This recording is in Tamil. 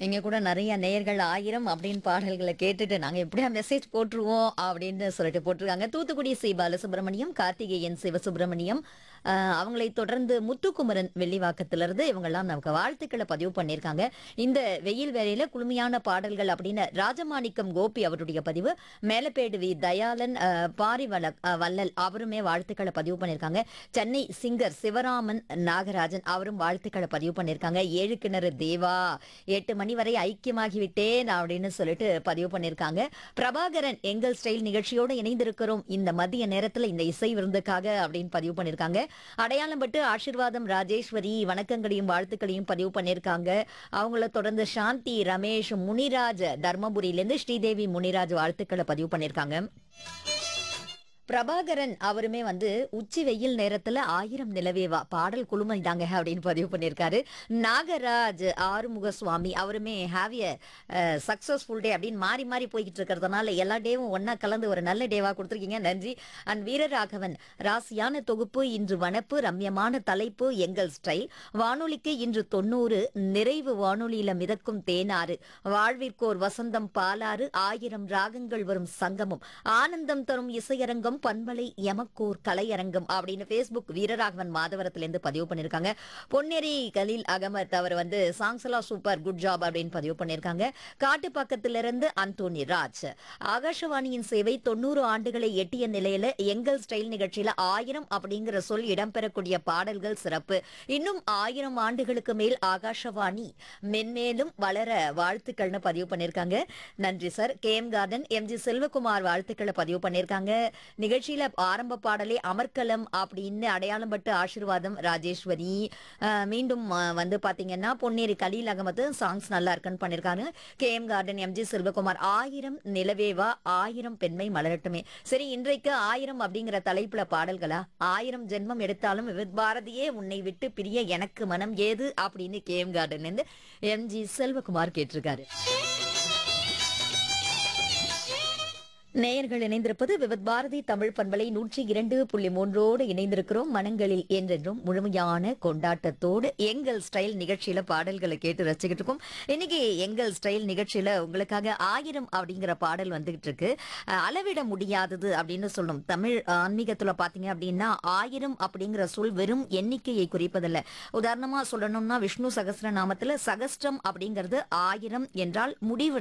இங்க கூட நிறைய நேயர்கள் ஆயிரம் அப்படின்னு பாடல்களை கேட்டுட்டு நாங்க எப்படியா மெசேஜ் போட்டுருவோம் அப்படின்னு சொல்லிட்டு போட்டிருக்காங்க தூத்துக்குடி சி பாலசுப்ரமணியம் கார்த்திகேயன் சிவசுப்ரமணியம் ஆஹ், அவங்களை தொடர்ந்து முத்துக்குமரன் வெள்ளிவாக்கத்திலிருந்து இவங்கெல்லாம் நமக்கு வாழ்த்துக்களை பதிவு பண்ணியிருக்காங்க இந்த வெயில் வேளையில குளுமையான பாடல்கள் அப்படின்னு ராஜமாணிக்கம் கோபி அவருடைய பதிவு மேலப்பேடு வி தயாளன் ஆஹ், பாரிவள ஆஹ், வள்ளல் அவருமே வாழ்த்துக்களை பதிவு பண்ணியிருக்காங்க சென்னை சிங்கர் சிவராமன் நாகராஜன் அவரும் வாழ்த்துக்களை பதிவு பண்ணியிருக்காங்க ஏழு கிணறு தேவா எட்டு மணி வரை ஐக்கியமாகி விட்டேன் அப்படின்னு சொல்லிட்டு பதிவு பண்ணியிருக்காங்க பிரபாகரன் எங்கள் ஸ்டைல் நிகழ்ச்சியோடு இணைந்திருக்கிறோம் இந்த மதிய நேரத்துல இந்த இசை விருந்துக்காக அப்படின்னு பதிவு பண்ணியிருக்காங்க அடையாளம் பட்டு ஆசீர்வாதம் ராஜேஸ்வரி வணக்கங்களையும் வாழ்த்துக்களையும் பதிவு பண்ணியிருக்காங்க அவங்கள தொடர்ந்து சாந்தி ரமேஷ் முனிராஜ் தர்மபுரியிலேருந்து ஸ்ரீதேவி முனிராஜ் வாழ்த்துக்களை பதிவு பண்ணியிருக்காங்க பிரபாகரன் அவருமே வந்து உச்சி வெயில் நேரத்துல ஆயிரம் நிலவேவா பாடல் குழுமைதாங்க அப்படின்னு பதிவு பண்ணியிருக்காரு நாகராஜ் ஆறுமுக சுவாமி அவருமே ஹாவிய சக்சஸ்ஃபுல் டே அப்படின்னு மாறி மாறி போய்கிட்டு இருக்கிறதுனால எல்லா டேவும் ஒண்ணா கலந்து ஒரு நல்ல டேவா கொடுத்துருக்கீங்க நன்றி அண்ட் வீரராகவன் ராசியான தொகுப்பு இன்று வனப்பு ரம்யமான தலைப்பு எங்கள் ஸ்டைல் வானொலிக்கு இன்று தொண்ணூறு நிறைவு வானொலியில மிதக்கும் தேனாறு வாழ்விற்கோர் வசந்தம் பாலாறு ஆயிரம் ராகங்கள் வரும் சங்கமும் ஆனந்தம் தரும் இசையரங்கம் பண்பலை எமக்கோர் கலையரங்கம் அப்படின்னு Facebook வீரராகவன் மாதவரத்திலிருந்து பதிவு பண்ணிருக்காங்க பொன்னேரி கலீல் அகமத் அவர் வந்து சாங்ஸ் எல்லாம் சூப்பர் குட் ஜாப் அப்படின்னு பதிவு பண்ணிருக்காங்க காட்டுப்பாக்கத்திலிருந்து அந்தோனி ராஜ் ஆகாஷவாணியின் சேவை தொண்ணூறு ஆண்டுகளை எட்டிய நிலையில எங்கள் ஸ்டைல் நிகழ்ச்சியில ஆயிரம் அப்படிங்கிற சொல் இடம்பெறக்கூடிய பாடல்கள் சிறப்பு இன்னும் ஆயிரம் ஆண்டுகளுக்கு மேல் ஆகாஷவாணி மென்மேலும் வளர வாழ்த்துக்கள்னு பதிவு பண்ணிருக்காங்க நன்றி sir K M garden M G Selvakumar வாழ்த்துக்களை பதிவு பண்ணிருக்காங்க நிகழ்ச்சியில ஆரம்ப பாடலே அமர்க்கலம் அப்படின்னு அடையாளம் பட்டு ஆசீர்வாதம் ராஜேஸ்வரி அஹ், மீண்டும் அஹ், வந்து பாத்தீங்கன்னா பொன்னேரி கலீல் அகமது சாங்ஸ் நல்லா இருக்குன்னு பண்ணிருக்காங்க K M garden M G Selvakumar ஆயிரம் நிலவேவா ஆயிரம் பெண்மை மலரட்டுமே சரி இன்றைக்கு ஆயிரம் அப்படிங்கிற தலைப்புல பாடல்களா ஆயிரம் ஜென்மம் எடுத்தாலும் விவித் பாரதியே உன்னை விட்டு பிரிய எனக்கு மனம் ஏது அப்படின்னு கே எம் கார்டன் இருந்து எம் ஜி செல்வகுமார் கேட்டிருக்காரு நேயர்கள் இணைந்திருப்பது விவித் பாரதி தமிழ் பண்பலை நூற்றி இரண்டு புள்ளி மூன்றோடு இணைந்திருக்கிறோம் மனங்களில் என்றென்றும் முழுமையான கொண்டாட்டத்தோடு எங்கள் ஸ்டைல் நிகழ்ச்சியில பாடல்களை கேட்டு ரசிக்கிட்டு இருக்கோம் இன்னைக்கு எங்கள் ஸ்டைல் நிகழ்ச்சியில உங்களுக்காக ஆயிரம் அப்படிங்கிற பாடல் வந்துகிட்டு இருக்கு அஹ், அளவிட முடியாதது அப்படின்னு சொல்லணும் தமிழ் ஆன்மீகத்துல பாத்தீங்க அப்படின்னா ஆயிரம் அப்படிங்கிற சொல் வெறும் எண்ணிக்கையை குறிப்பதில்ல உதாரணமா சொல்லணும்னா விஷ்ணு சகஸ்ரநாமத்துல சகஸ்ரம் அப்படிங்கிறது ஆயிரம் என்றால் முடிவு